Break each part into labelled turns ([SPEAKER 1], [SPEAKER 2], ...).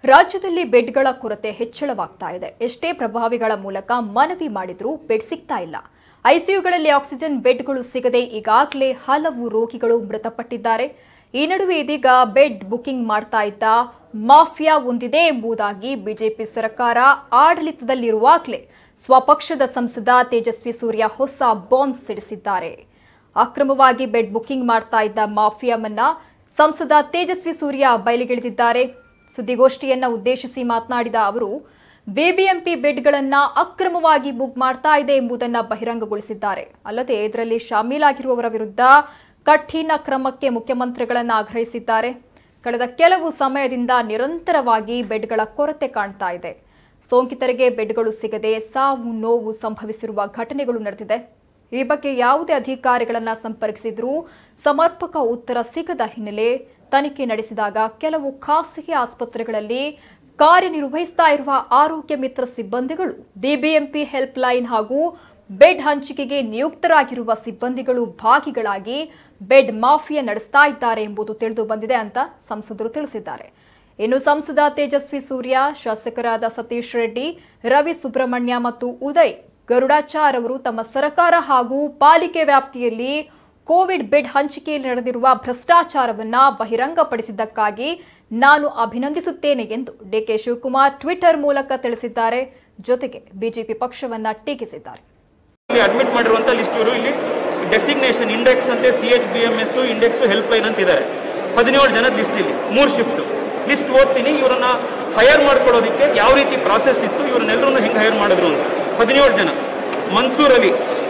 [SPEAKER 1] ರಾಜ್ಯದಲ್ಲಿ ಬೆಡ್ಗಳ ಕೊರತೆ ಹೆಚ್ಚಳವಾಗ್ತಾ ಇದೆ ಎಷ್ಟೇ ಪ್ರಭಾವಿಗಳ ಮೂಲಕ ಮನವಿ ಮಾಡಿದ್ರೂ ಬೆಡ್ ಸಿಗ್ತಾ ಇಲ್ಲ ಐಸಿಯುಗಳಲ್ಲಿ ಆಕ್ಸಿಜನ್ ಬೆಡ್ಗಳು ಸಿಗದೆ ಈಗಾಗಲೇ ಹಲವು ರೋಗಿಗಳು ಮೃತಪಟ್ಟಿದ್ದಾರೆ ಈ ನಡುವೆ ಇದೀಗ ಬೆಡ್ ಬುಕಿಂಗ್ ಮಾಡ್ತಾ ಇದ್ದ ಮಾಫಿಯಾ ಒಂದಿದೆ ಎಂಬುದಾಗಿ ಬಿಜೆಪಿ ಸರ್ಕಾರ ಆಡಳಿತದಲ್ಲಿರುವಾಗಲೇ ಸ್ವಪಕ್ಷದ ಸಂಸದ ತೇಜಸ್ವಿ ಸೂರ್ಯ ಹೊಸ ಬಾಂಬ್ ಸಿಡಿಸಿದ್ದಾರೆ ಅಕ್ರಮವಾಗಿ ಬೆಡ್ ಬುಕಿಂಗ್ ಮಾಡ್ತಾ ಇದ್ದ ಮಾಫಿಯಾವನ್ನ ಸಂಸದ ತೇಜಸ್ವಿ ಸೂರ್ಯ ಬಯಲಿಗಿಳಿದಿದ್ದಾರೆ ಸುದ್ದಿಗೋಷ್ಠಿಯನ್ನ ಉದ್ದೇಶಿಸಿ ಮಾತನಾಡಿದ ಅವರು ಬಿಬಿಎಂಪಿ ಬೆಡ್ಗಳನ್ನ ಅಕ್ರಮವಾಗಿ ಬುಕ್ ಮಾಡ್ತಾ ಇದೆ ಎಂಬುದನ್ನ ಬಹಿರಂಗಗೊಳಿಸಿದ್ದಾರೆ ಅಲ್ಲದೆ ಇದರಲ್ಲಿ ಶಾಮೀಲಾಗಿರುವವರ ವಿರುದ್ಧ ಕಠಿಣ ಕ್ರಮಕ್ಕೆ ಮುಖ್ಯಮಂತ್ರಿಗಳನ್ನ ಆಗ್ರಹಿಸಿದ್ದಾರೆ ಕಳೆದ ಕೆಲವು ಸಮಯದಿಂದ ನಿರಂತರವಾಗಿ ಬೆಡ್ಗಳ ಕೊರತೆ ಕಾಣ್ತಾ ಇದೆ ಸೋಂಕಿತರಿಗೆ ಬೆಡ್ಗಳು ಸಿಗದೆ ಸಾವು ನೋವು ಸಂಭವಿಸಿರುವ ಘಟನೆಗಳು ನಡೆದಿದೆ ಈ ಬಗ್ಗೆ ಯಾವುದೇ ಅಧಿಕಾರಿಗಳನ್ನ ಸಂಪರ್ಕಿಸಿದ್ರೂ ಸಮರ್ಪಕ ಉತ್ತರ ಸಿಗದ ಹಿನ್ನೆಲೆ ತನಿಖೆ ನಡೆಸಿದಾಗ ಕೆಲವು ಖಾಸಗಿ ಆಸ್ಪತ್ರೆಗಳಲ್ಲಿ ಕಾರ್ಯನಿರ್ವಹಿಸ್ತಾ ಇರುವ ಆರೋಗ್ಯ ಮಿತ್ರ ಸಿಬ್ಬಂದಿಗಳು ಬಿಬಿಎಂಪಿ ಹೆಲ್ಪ್ ಲೈನ್ ಹಾಗೂ ಬೆಡ್ ಹಂಚಿಕೆಗೆ ನಿಯುಕ್ತರಾಗಿರುವ ಸಿಬ್ಬಂದಿಗಳು ಭಾಗಿಗಳಾಗಿ ಬೆಡ್ ಮಾಫಿಯಾ ನಡೆಸ್ತಾ ಇದ್ದಾರೆ ಎಂಬುದು ತಿಳಿದು ಬಂದಿದೆ ಅಂತ ಸಂಸದರು ತಿಳಿಸಿದ್ದಾರೆ ಇನ್ನು ಸಂಸದ ತೇಜಸ್ವಿ ಸೂರ್ಯ ಶಾಸಕರಾದ ಸತೀಶ್ ರೆಡ್ಡಿ ರವಿ ಸುಬ್ರಹ್ಮಣ್ಯ ಮತ್ತು ಉದಯ್ ಗರುಡಾಚಾರ್ ಅವರು ತಮ್ಮ ಸರ್ಕಾರ ಹಾಗೂ ಪಾಲಿಕೆ ವ್ಯಾಪ್ತಿಯಲ್ಲಿ ಕೋವಿಡ್ ಬೆಡ್ ಹಂಚಿಕೆಯಲ್ಲಿ ನಡೆದಿರುವ ಭ್ರಷ್ಟಾಚಾರವನ್ನ ಬಹಿರಂಗಪಡಿಸಿದ್ದಕ್ಕಾಗಿ ನಾನು ಅಭಿನಂದಿಸುತ್ತೇನೆ ಎಂದು ಡಿಕೆ ಶಿವಕುಮಾರ್ ಟ್ವಿಟರ್ ಮೂಲಕ ತಿಳಿಸಿದ್ದಾರೆ ಜೊತೆಗೆ ಬಿಜೆಪಿ ಪಕ್ಷವನ್ನ ಟೀಕಿಸಿದ್ದಾರೆ
[SPEAKER 2] ಇಲ್ಲಿ ಅಡ್ಮಿಟ್ ಮಾಡಿರುವಂತ ಲಿಸ್ಟ್ ಇವರು ಇಲ್ಲಿ ಡೆಸಿಗ್ನೇಷನ್ ಇಂಡೆಕ್ಸ್ ಅಂತೆ C H B M S index help line ಅಂತ ಇದ್ದಾರೆ ಹದಿನೇಳು ಜನದ ಲಿಸ್ಟ್ ಇಲ್ಲಿ ಮೂರು ಶಿಫ್ಟ್ ಲಿಸ್ಟ್ ಓದ್ತೀನಿ ಇವರನ್ನ ಹೈಯರ್ ಮಾಡ್ಕೊಳ್ಳೋದಕ್ಕೆ ಯಾವ ರೀತಿ ಪ್ರಾಸೆಸ್ ಇತ್ತು ಇವ್ರನ್ನೆಲ್ಲರನ್ನು ಹೆಂಗೆ ಹೈಯರ್ ಮಾಡಿದ್ರು ಅಂತ ಹದಿನೇಳು ಜನ ಮನ್ಸೂರ್ ಅಲಿ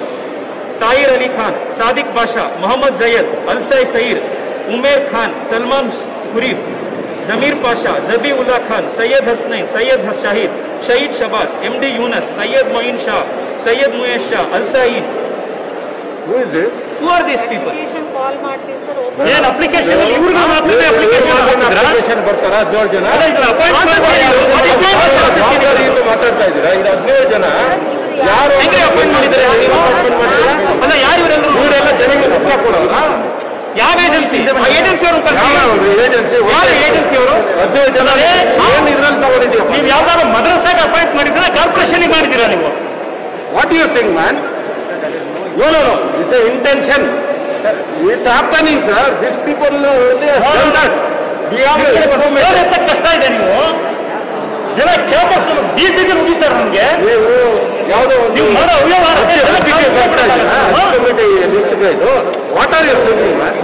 [SPEAKER 2] ತಾಯಿರ್ ಅಲಿ ಖಾನ್ ಸಾದಿಕ್ ಬಾಷಾ ಮೊಹಮ್ಮದ್ ಜಯದ್ ಅಲ್ಸೈ ಸಯೀರ್ ಉಮೇರ್ ಖಾನ್ ಸಲ್ಮಾನ್ ಹುರೀಫ್ ಜಮೀರ್ ಪಾಷಾ ಜಬಿ ಉಲ್ಲಾ ಖಾನ್ ಸೈಯದ್ ಹಸ್ನೈನ್ ಸೈಯದ್ ಹಸ್ ಶಾಹಿದ್ ಶಹೀದ್ ಶಬಾಸ್ ಎಂ ಡಿ ಯೂನಸ್ ಸೈಯದ್ ಮೊಯಿನ್ ಶಾ ಸೈಯದ್ ಮುಯೇಶ್ ಶಾ ಅಲ್ಸಾಯಿನ್
[SPEAKER 3] Who is this?
[SPEAKER 2] Who are these people
[SPEAKER 4] application call ಮಾಡ್ತೀವಿ ಸರ್ ಒಬ್ಬ
[SPEAKER 2] ಏನ್ ಅಪ್ಲಿಕೇಶನ್ ಇವ್ರಿಗೆ ಅಪ್ಲಿಕೇಶನ್
[SPEAKER 3] Application ಬರ್ತಾರಾ ಹದಿನೇಳು ಜನ ಜವಾಬ್ದಾರಿಯಿಂದ ಮಾತಾಡ್ತಾ ಇದ್ದೀರಾ ಇದು ಹದಿನೇಳು ಜನ ಯಾರು
[SPEAKER 2] ಹೆಂಗ್ರಿ appoint ಮಾಡಿದ್ದಾರೆ?
[SPEAKER 3] appoint ಮಾಡಿದ್ದೀರಾ?
[SPEAKER 2] ಅಲ್ಲ ಯಾರು ಇವರೆಲ್ಲರೂ
[SPEAKER 3] ಇವರೆಲ್ಲ ಜನಕ್ಕೆ ಉತ್ತರ ಕೊಡೋದಾ
[SPEAKER 2] ಯಾವ ಏಜೆನ್ಸಿ ಏಜೆನ್ಸಿ ಅವರು
[SPEAKER 3] ಏಜೆನ್ಸಿ
[SPEAKER 2] ಯಾರು agency ಅವರು?
[SPEAKER 3] ಹದಿನೇಳು ಜನ
[SPEAKER 2] ಅದೇ,
[SPEAKER 3] ಏನು ಇದ್ರಲ್ಲಿ ತಗೊಂಡಿದ್ದೀವಿ
[SPEAKER 2] ನೀವು ಯಾವ್ದಾದ್ರು ಮದ್ರಸಾಗ ಅಪಾಯಿಂಟ್ ಮಾಡಿದ್ರೆ ಕಾರ್ಪೊರೇಷನ್ ಮಾಡಿದ್ದೀರಾ ನೀವು
[SPEAKER 3] what you think man no no no it's a intention it's happening sir this people
[SPEAKER 2] phone ಎತ್ತಕ್ ಕಷ್ಟ ಇದೆ ನೀವು ಜನ ಕೇಳ್ಕೊಸ್ ಬೀದಿಗೆ ಮುಗಿತಾರೆ ನಮ್ಗೆ
[SPEAKER 3] ನೀವು ಯಾವುದೋ ಒಂದು
[SPEAKER 2] ನೀವು ಮಾಡೋ ಅವ್ಯವಹಾರ
[SPEAKER 3] ಲಿಸ್ಟ್ ಇದು what are you thinking man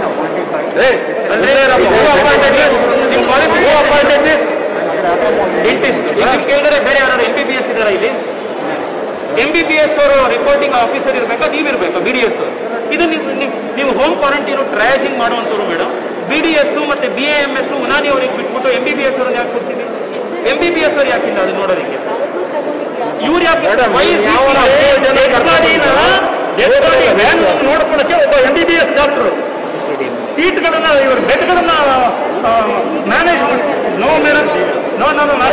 [SPEAKER 2] dentist ಇಲ್ಲಿ ಕೇಳಿದ್ರೆ ಬೇರೆ ಯಾರು ಎಂ ಬಿ ಬಿ ಎಸ್ ಇದಾರ ಇಲ್ಲಿ ಎಂ ಬಿ ಬಿ ಎಸ್ ಅವರು ರಿಪೋರ್ಟಿಂಗ್ ಆಫೀಸರ್ ಇರಬೇಕಾ ನೀವು ಇರಬೇಕಾ ಬಿ ಡಿ ಎಸ್ ಇದು ನೀವು ನೀವು- ನೀವು ಹೋಮ್ ಕ್ವಾರಂಟೈನ್ ಟ್ರಯಾಜಿಂಗ್ ಮಾಡುವಂಥವ್ರು ಮೇಡಮ್ ಬಿ ಡಿ ಎಸ್ ಮತ್ತೆ B A M S Unani ಅವ್ರಿಗೆ ಬಿಟ್ಬಿಟ್ಟು ಎಂ ಬಿ ಬಿ ಎಸ್ ಅವ್ರನ್ನ ಯಾಕೆ ಕೂರಿಸಿದ್ರಿ ಎಂ ಬಿ ಬಿ ಎಸ್ ಅವ್ರು ಯಾಕಿಲ್ಲ ಅದು ನೋಡೋದಕ್ಕೆ ಇವ್ರು ಯಾಕೆ
[SPEAKER 3] Madam,
[SPEAKER 2] why is
[SPEAKER 3] ಯಾವ
[SPEAKER 2] this
[SPEAKER 3] ಹದಿನೇಳು ಜನ
[SPEAKER 2] dead bodyನ- dead body van ನೋಡ್ಕೊಳಕ್ಕೆ ಒಬ್ಬ M B B S doctor ಸೀಟ್ಗಳನ್ನ ಇವರು ಬೆಡ್ಗಳನ್ನ ಮ್ಯಾನೇಜ್ ಮಾಡಿ no madam no no no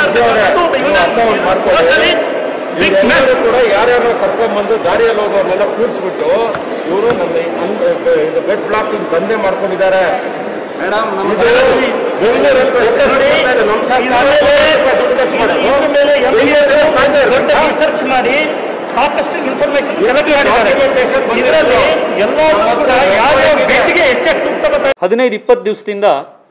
[SPEAKER 2] big mess
[SPEAKER 3] ಕೂಡ ಯಾರ್ಯಾರೋ ಕರ್ಕೊಂಡ್ಬಂದು ದಾರಿಯಲ್ಲಿ ಹೋಗೋರ್ನೆಲ್ಲ ಕೂರಿಸ್ಬಿಟ್ಟು ಇವರು ನಮ್ಮ ಬೆಡ್ ಬ್ಲಾಕಿಂಗ್ ದಂಧೆ ಮಾಡ್ಕೊಂಡಿದ್ದಾರೆ ಮೇಡಮ್
[SPEAKER 2] ದೊಡ್ಡ ರಿಸರ್ಚ್ ಮಾಡಿ ಸಾಕಷ್ಟು ಇನ್ಫಾರ್ಮೇಶನ್ ಕಲೆಕ್ಟ್ ಮಾಡಿದ್ದಾರೆ ಇದರಲ್ಲಿ ಎಲ್ಲರೂ ಕೂಡ ಯಾವ್ಯಾವ ಬೆಡ್ಗೆ ಎಷ್ಟೆಷ್ಟು ದುಡ್ಡು ತಗೋತಾರೆ ಹದಿನೈದು ಇಪ್ಪತ್ತು ದಿವಸದಿಂದ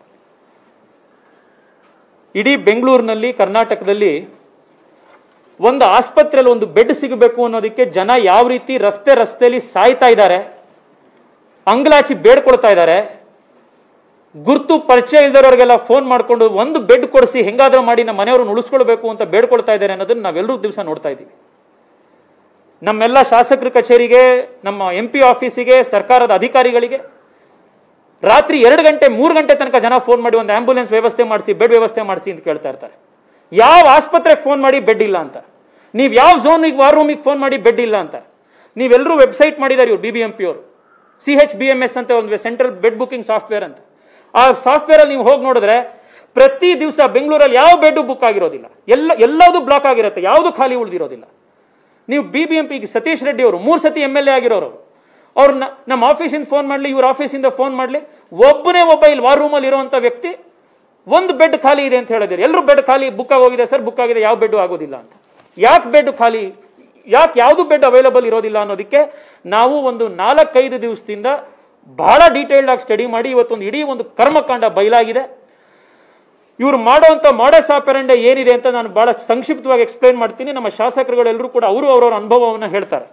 [SPEAKER 2] ಇಡೀ ಬೆಂಗಳೂರಿನಲ್ಲಿ ಕರ್ನಾಟಕದಲ್ಲಿ ಒಂದು ಆಸ್ಪತ್ರೆಯಲ್ಲಿ ಒಂದು ಬೆಡ್ ಸಿಗಬೇಕು ಅನ್ನೋದಕ್ಕೆ ಜನ ಯಾವ ರೀತಿ ರಸ್ತೆ ರಸ್ತೆಯಲ್ಲಿ ಸಾಯ್ತಾ ಇದ್ದಾರೆ ಅಂಗಲಾಚಿ ಬೇಡ್ಕೊಳ್ತಾ ಇದ್ದಾರೆ ಗುರ್ತು ಪರಿಚಯ ಇಲ್ದವ್ರಿಗೆಲ್ಲ ಫೋನ್ ಮಾಡಿಕೊಂಡು ಒಂದು ಬೆಡ್ ಕೊಡಿಸಿ ಹೆಂಗಾದ್ರೂ ಮಾಡಿ ನಮ್ಮ ಮನೆಯವ್ರನ್ನ ಉಳಿಸ್ಕೊಳ್ಬೇಕು ಅಂತ ಬೇಡ್ಕೊಳ್ತಾ ಇದ್ದಾರೆ ಅನ್ನೋದನ್ನ ನಾವೆಲ್ಲರೂ ದಿವಸ ನೋಡ್ತಾ ಇದ್ದೀವಿ ನಮ್ಮೆಲ್ಲ ಶಾಸಕರ ಕಚೇರಿಗೆ ನಮ್ಮ ಎಂ ಪಿ ಆಫೀಸಿಗೆ ಸರ್ಕಾರದ ಅಧಿಕಾರಿಗಳಿಗೆ ರಾತ್ರಿ ಎರಡು ಗಂಟೆ ಮೂರು ಗಂಟೆ ತನಕ ಜನ ಫೋನ್ ಮಾಡಿ ಒಂದು ಆಂಬ್ಯುಲೆನ್ಸ್ ವ್ಯವಸ್ಥೆ ಮಾಡಿಸಿ ಬೆಡ್ ವ್ಯವಸ್ಥೆ ಮಾಡಿಸಿ ಅಂತ ಕೇಳ್ತಾ ಇರ್ತಾರೆ ಯಾವ ಆಸ್ಪತ್ರೆಗೆ ಫೋನ್ ಮಾಡಿ ಬೆಡ್ ಇಲ್ಲ ಅಂತ ನೀವು ಯಾವ ಝೋನಿಗೆ ವಾರ್ ರೂಮಿಗೆ ಫೋನ್ ಮಾಡಿ ಬೆಡ್ ಇಲ್ಲ ಅಂತ ನೀವೆಲ್ಲರೂ ವೆಬ್ಸೈಟ್ ಮಾಡಿದ್ದಾರೆ ಇವ್ರು ಬಿ ಬಿ ಎಂ ಪಿ ಅವರು C H B M S ಅಂತ ಒಂದು ಸೆಂಟ್ರಲ್ ಬೆಡ್ ಬುಕಿಂಗ್ ಸಾಫ್ಟ್ವೇರ್ ಅಂತ ಆ ಸಾಫ್ಟ್ವೇರಲ್ಲಿ ನೀವು ಹೋಗಿ ನೋಡಿದ್ರೆ ಪ್ರತಿ ದಿವಸ ಬೆಂಗಳೂರಲ್ಲಿ ಯಾವ ಬೆಡ್ ಬುಕ್ ಆಗಿರೋದಿಲ್ಲ ಎಲ್ಲ ಎಲ್ಲದೂ ಬ್ಲಾಕ್ ಆಗಿರುತ್ತೆ ಯಾವುದು ಖಾಲಿ ಉಳಿದಿರೋದಿಲ್ಲ ನೀವು ಬಿ ಬಿ ಎಂ ಪಿಗೆ ಸತೀಶ್ ರೆಡ್ಡಿ ಅವರು ಮೂರು ಸತಿ ಎಮ್ ಎಲ್ ಎ ಆಗಿರೋರು ಅವ್ರು ನ- ನಮ್ಮ ಆಫೀಸಿಂದ ಫೋನ್ ಮಾಡಲಿ ಇವ್ರ ಆಫೀಸಿಂದ ಫೋನ್ ಮಾಡಲಿ ಒಬ್ಬನೇ ಒಬ್ಬ ಇಲ್ಲಿ ವಾರ್ ರೂಮಲ್ಲಿ ಇರುವಂಥ ವ್ಯಕ್ತಿ ಒಂದು ಬೆಡ್ ಖಾಲಿ ಇದೆ ಅಂತ ಹೇಳಿದ್ರೆ ಎಲ್ಲರೂ ಬೆಡ್ ಖಾಲಿ ಬುಕ್ ಆಗೋಗಿದೆ ಸರ್ ಬುಕ್ ಆಗಿದೆ ಯಾವ ಬೆಡ್ ಆಗೋದಿಲ್ಲ ಅಂತ ಯಾಕೆ ಬೆಡ್ ಖಾಲಿ ಯಾಕೆ ಯಾವುದು ಬೆಡ್ ಅವೈಲಬಲ್ ಇರೋದಿಲ್ಲ ಅನ್ನೋದಕ್ಕೆ ನಾವು ಒಂದು ನಾಲ್ಕೈದು ದಿವಸದಿಂದ ಬಹಳ ಡೀಟೇಲ್ಡ್ ಆಗಿ ಸ್ಟಡಿ ಮಾಡಿ ಇವತ್ತೊಂದು ಇಡೀ ಒಂದು ಕರ್ಮಕಾಂಡ ಬಯಲಾಗಿದೆ ಇವ್ರು ಮಾಡುವಂತ ಮಾಡಸ್ ಆಪೆರಂಡೆ ಏನಿದೆ ಅಂತ ನಾನು ಬಹಳ ಸಂಕ್ಷಿಪ್ತವಾಗಿ ಎಕ್ಸ್ಪ್ಲೈನ್ ಮಾಡ್ತೀನಿ ನಮ್ಮ ಶಾಸಕರುಗಳೆಲ್ಲರೂ ಕೂಡ ಅವರು ಅವರವರ ಅನುಭವವನ್ನು ಹೇಳ್ತಾರೆ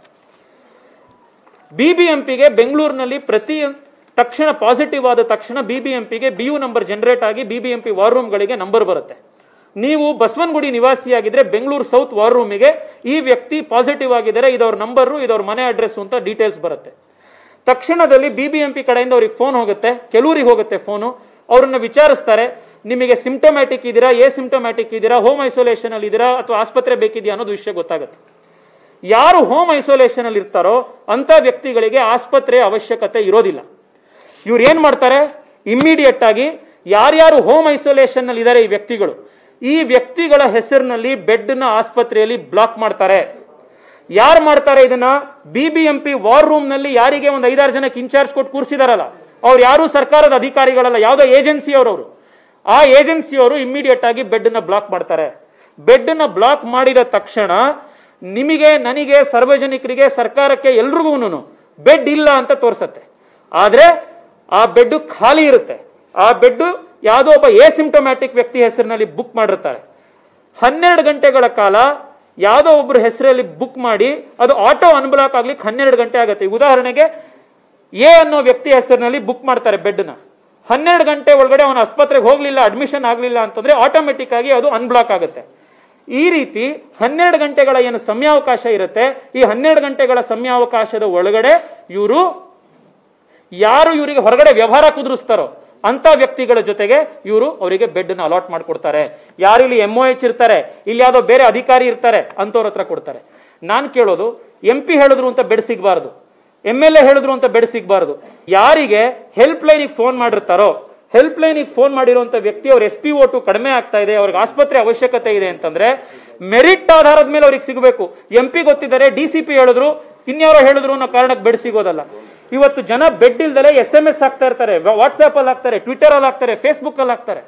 [SPEAKER 2] ಬಿಬಿಎಂಪಿಗೆ ಬೆಂಗಳೂರಿನಲ್ಲಿ ಪ್ರತಿ ತಕ್ಷಣ ಪಾಸಿಟಿವ್ ಆದ ತಕ್ಷಣ ಬಿಬಿಎಂಪಿಗೆ ಬಿ ಯು ನಂಬರ್ ಜನರೇಟ್ ಆಗಿ ಬಿಬಿಎಂಪಿ ವಾರ್ ರೂಮ್ಗಳಿಗೆ ನಂಬರ್ ಬರುತ್ತೆ ನೀವು ಬಸವನಗುಡಿ ನಿವಾಸಿಯಾಗಿದ್ರೆ ಬೆಂಗಳೂರು ಸೌತ್ ವಾರ್ ರೂಮಿಗೆ ಈ ವ್ಯಕ್ತಿ ಪಾಸಿಟಿವ್ ಆಗಿದ್ದಾರೆ ಇದವ್ರ ನಂಬರು ಇದವ್ರ ಮನೆ ಅಡ್ರೆಸ್ ಅಂತ ಡೀಟೇಲ್ಸ್ ಬರುತ್ತೆ ತಕ್ಷಣದಲ್ಲಿ ಬಿಬಿಎಂಪಿ ಕಡೆಯಿಂದ ಅವ್ರಿಗೆ ಫೋನ್ ಹೋಗುತ್ತೆ ಕೆಲವರಿಗೆ ಹೋಗುತ್ತೆ ಫೋನು ಅವ್ರನ್ನ ವಿಚಾರಿಸ್ತಾರೆ ನಿಮಗೆ ಸಿಂಪ್ಟಮ್ಯಾಟಿಕ್ ಇದ್ದೀರಾ ಎ ಸಿಂಪ್ಟಮ್ಯಾಟಿಕ್ ಇದ್ದೀರಾ ಹೋಮ್ ಐಸೋಲೇಷನ್ ಅಲ್ಲಿ ಇದ್ದೀರಾ ಅಥವಾ ಆಸ್ಪತ್ರೆ ಬೇಕಿದೆಯಾ ಅನ್ನೋದು ವಿಷಯ ಗೊತ್ತಾಗುತ್ತೆ ಯಾರು ಹೋಮ್ ಐಸೋಲೇಷನ್ ಅಲ್ಲಿ ಇರ್ತಾರೋ ಅಂತ ವ್ಯಕ್ತಿಗಳಿಗೆ ಆಸ್ಪತ್ರೆಯ ಅವಶ್ಯಕತೆ ಇರೋದಿಲ್ಲ ಇವ್ರು ಏನ್ ಮಾಡ್ತಾರೆ ಇಮ್ಮಿಡಿಯೇಟ್ ಆಗಿ ಯಾರ್ಯಾರು ಹೋಮ್ ಐಸೋಲೇಷನ್ ನಲ್ಲಿ ಇದ್ದಾರೆ ಈ ವ್ಯಕ್ತಿಗಳು ಈ ವ್ಯಕ್ತಿಗಳ ಹೆಸರಿನಲ್ಲಿ ಬೆಡ್ನ ಆಸ್ಪತ್ರೆಯಲ್ಲಿ ಬ್ಲಾಕ್ ಮಾಡ್ತಾರೆ ಯಾರು ಮಾಡ್ತಾರೆ ಇದನ್ನ B B M P war room ನಲ್ಲಿ ಯಾರಿಗೆ ಒಂದು ಐದಾರು ಜನಕ್ಕೆ ಇನ್ಚಾರ್ಜ್ ಕೊಟ್ಟು ಕೂರಿಸಿದಾರಲ್ಲ ಅವ್ರು ಯಾರು ಸರ್ಕಾರದ ಅಧಿಕಾರಿಗಳಲ್ಲ ಯಾವುದೋ ಏಜೆನ್ಸಿ ಅವರವರು ಆ ಏಜೆನ್ಸಿಯವರು ಇಮ್ಮಿಡಿಯೇಟ್ ಆಗಿ ಬೆಡ್ನ ಬ್ಲಾಕ್ ಮಾಡ್ತಾರೆ ಬೆಡ್ನ ಬ್ಲಾಕ್ ಮಾಡಿದ ತಕ್ಷಣ ನಿಮಗೆ ನನಗೆ ಸಾರ್ವಜನಿಕರಿಗೆ ಸರ್ಕಾರಕ್ಕೆ ಎಲ್ರಿಗೂ ಬೆಡ್ ಇಲ್ಲ ಅಂತ ತೋರಿಸತ್ತೆ ಆದ್ರೆ ಆ ಬೆಡ್ ಖಾಲಿ ಇರುತ್ತೆ ಆ ಬೆಡ್ ಯಾವುದೋ ಒಬ್ಬ ಎಸಿಂಪ್ಟಮ್ಯಾಟಿಕ್ ವ್ಯಕ್ತಿ ಹೆಸರಿನಲ್ಲಿ ಬುಕ್ ಮಾಡಿರ್ತಾರೆ ಹನ್ನೆರಡು ಗಂಟೆಗಳ ಕಾಲ ಯಾವುದೋ ಒಬ್ಬರ ಹೆಸರಲ್ಲಿ ಬುಕ್ ಮಾಡಿ ಅದು ಆಟೋ ಅನ್ಬ್ಲಾಕ್ ಆಗ್ಲಿಕ್ಕೆ ಹನ್ನೆರಡು ಗಂಟೆ ಆಗುತ್ತೆ ಈಗ ಉದಾಹರಣೆಗೆ ಎ ಅನ್ನೋ ವ್ಯಕ್ತಿ ಹೆಸರಿನಲ್ಲಿ ಬುಕ್ ಮಾಡ್ತಾರೆ ಬೆಡ್ನ ಹನ್ನೆರಡು ಗಂಟೆ ಒಳಗಡೆ ಅವನ ಆಸ್ಪತ್ರೆಗೆ ಹೋಗ್ಲಿಲ್ಲ ಅಡ್ಮಿಷನ್ ಆಗಲಿಲ್ಲ ಅಂತಂದ್ರೆ ಆಟೋಮೆಟಿಕ್ ಆಗಿ ಅದು ಅನ್ಬ್ಲಾಕ್ ಆಗುತ್ತೆ ಈ ರೀತಿ ಹನ್ನೆರಡು ಗಂಟೆಗಳ ಏನು ಸಮಯಾವಕಾಶ ಇರುತ್ತೆ ಈ ಹನ್ನೆರಡು ಗಂಟೆಗಳ ಸಮಯಾವಕಾಶದ ಒಳಗಡೆ ಇವರು ಯಾರು ಇವರಿಗೆ ಹೊರಗಡೆ ವ್ಯವಹಾರ ಕುದುರಿಸ್ತಾರೋ ಅಂತ ವ್ಯಕ್ತಿಗಳ ಜೊತೆಗೆ ಇವರು ಅವರಿಗೆ ಬೆಡ್ ನ ಅಲಾಟ್ ಮಾಡ್ಕೊಡ್ತಾರೆ ಯಾರು ಇಲ್ಲಿ ಎಂ ಎಚ್ ಇರ್ತಾರೆ ಇಲ್ಲಿ ಯಾವುದೋ ಬೇರೆ ಅಧಿಕಾರಿ ಇರ್ತಾರೆ ಅಂತವ್ರ ಹತ್ರ ಕೊಡ್ತಾರೆ ನಾನು ಕೇಳೋದು ಎಂ ಪಿ ಹೇಳಿದ್ರು ಅಂತ ಬೆಡ್ ಸಿಗಬಾರ್ದು ಎಂ ಎಲ್ ಎ ಹೇಳಿದ್ರು ಅಂತ ಬೆಡ್ ಸಿಗಬಾರ್ದು ಯಾರಿಗೆ ಹೆಲ್ಪ್ ಲೈನಿಗೆ ಫೋನ್ ಮಾಡಿರ್ತಾರೋ ಹೆಲ್ಪ್ ಲೈನಿಗೆ ಫೋನ್ ಮಾಡಿರುವಂತ ವ್ಯಕ್ತಿ ಅವ್ರ ಎಸ್ ಪಿ ಓಟು ಕಡಿಮೆ ಆಗ್ತಾ ಇದೆ ಅವ್ರಿಗೆ ಆಸ್ಪತ್ರೆ ಅವಶ್ಯಕತೆ ಇದೆ ಅಂತಂದ್ರೆ ಮೆರಿಟ್ ಆಧಾರದ ಮೇಲೆ ಅವ್ರಿಗೆ ಸಿಗಬೇಕು ಎಂ ಪಿ ಗೊತ್ತಿದ್ದಾರೆ ಡಿ ಸಿ ಪಿ ಹೇಳಿದ್ರು ಇನ್ಯಾರೋ ಹೇಳಿದ್ರು ಅನ್ನೋ ಕಾರಣಕ್ಕೆ ಬೆಡ್ ಸಿಗೋದಲ್ಲ ಇವತ್ತು ಜನ ಬೆಡ್ ಇಲ್ದಲೆ ಎಸ್ ಎಂ ಎಸ್ ಹಾಕ್ತಾ ಇರ್ತಾರೆ ವಾಟ್ಸ್ಆಪ್ ಅಲ್ಲಿ ಹಾಕ್ತಾರೆ ಟ್ವಿಟರ್ ಅಲ್ಲಿ ಹಾಕ್ತಾರೆ ಫೇಸ್ಬುಕ್ ಅಲ್ಲಿ ಹಾಕ್ತಾರೆ